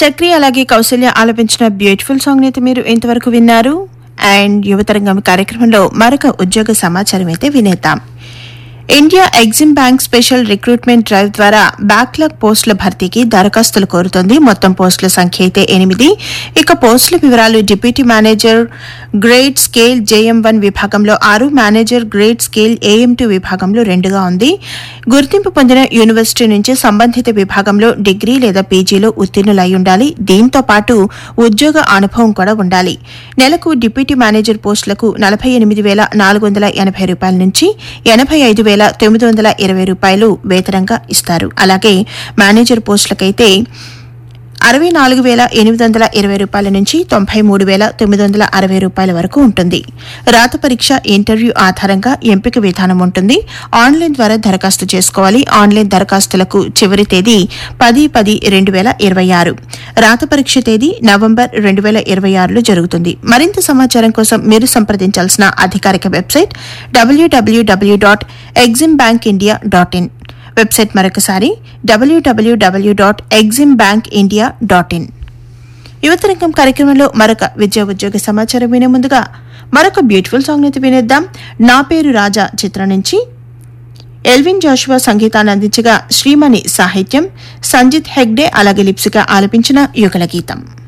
చక్రి అలాగే కౌశల్య ఆలపించిన beautiful song అయితే మీరు ఇంతవరకు విన్నారు అండ్ యువతరంగం కార్యక్రమంలో మరొక ఉద్యోగ సమాచారం అయితే వినేద్దాం India Exim bank special recruitment drive ద్వారా బ్యాక్లాగ్ పోస్టుల భర్తీకి దరఖాస్తులు కోరుతోంది మొత్తం పోస్టుల సంఖ్య అయితే ఎనిమిది ఇక పోస్టుల వివరాలు deputy manager grade scale JM one విభాగంలో ఆరు manager grade scale AM two విభాగంలో రెండుగా ఉంది గుర్తింపు పొందిన యూనివర్సిటీ నుంచి సంబంధిత విభాగంలో డిగ్రీ లేదా పీజీలో ఉత్తీర్ణులై ఉండాలి దీంతో పాటు ఉద్యోగ అనుభవం కూడా ఉండాలి నెలకు డిప్యూటీ మేనేజర్ పోస్టులకు నలభై ఎనిమిది వేల నాలుగు వందల ఎనభై రూపాయల నుంచి ఎనభై ఐదు వేల తొమ్మిది వందల ఇరవై రూపాయలు వేతనంగా ఇస్తారు అలాగే మేనేజర్ పోస్టులకైతే అరవై నాలుగు వేల ఎనిమిది వందల ఇరవై రూపాయల నుంచి తొంభై మూడు వేల తొమ్మిది వందల అరవై రూపాయల వరకు ఉంటుంది రాత పరీక్ష ఇంటర్వ్యూ ఆధారంగా ఎంపిక విధానం ఉంటుంది ఆన్లైన్ ద్వారా దరఖాస్తు చేసుకోవాలి ఆన్లైన్ దరఖాస్తులకు చివరి తేదీ పది పది రెండు వేల ఇరవై ఆరు రాత పరీక్ష తేదీ నవంబర్ రెండు వేల ఇరవై ఆరులో జరుగుతుంది మరింత సమాచారం కోసం మీరు సంప్రదించాల్సిన అధికారిక website WWW dot Exim bank India dot in website మరొకసారి WWW dot Exim bank India dot in యువతరంగం కార్యక్రమంలో మరొక విద్యా ఉద్యోగ సమాచారం వినే ముందుగా మరొక బ్యూటిఫుల్ సాంగ్ అయితే వినేద్దాం నా పేరు రాజా చిత్రం నుంచి ఎల్విన్ జాషువా సంగీతాన్ని అందించగా శ్రీమణి సాహిత్యం సంజిత్ హెగ్డే అలాగే లిప్సిగా ఆలపించిన యుగల గీతం